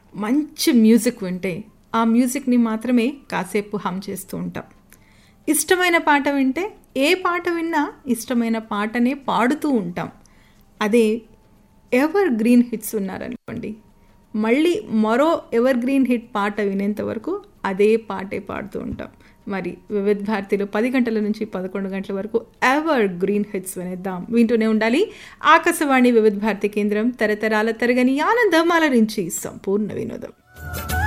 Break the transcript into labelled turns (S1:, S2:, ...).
S1: మంచి మ్యూజిక్ వింటే ఆ మ్యూజిక్ని మాత్రమే కాసేపు హమ్ చేస్తూ ఉంటాం ఇష్టమైన పాట వింటే ఏ పాట విన్నా ఇష్టమైన పాటనే పాడుతూ ఉంటాం అదే ఎవర్ గ్రీన్ హిట్స్ ఉన్నారనుకోండి మళ్ళీ మరో ఎవర్ గ్రీన్ హిట్ పాట వినేంత వరకు అదే పాటే పాడుతూ ఉంటాం మరి వివిధ భారతిలో పది గంటల నుంచి పదకొండు గంటల వరకు ఎవర్ గ్రీన్ హిట్స్ వినేద్దాం వింటూనే ఉండాలి ఆకాశవాణి వివిధ భారతి కేంద్రం తరతరాల తరగని ఆనందం అలరించి సంపూర్ణ వినోదం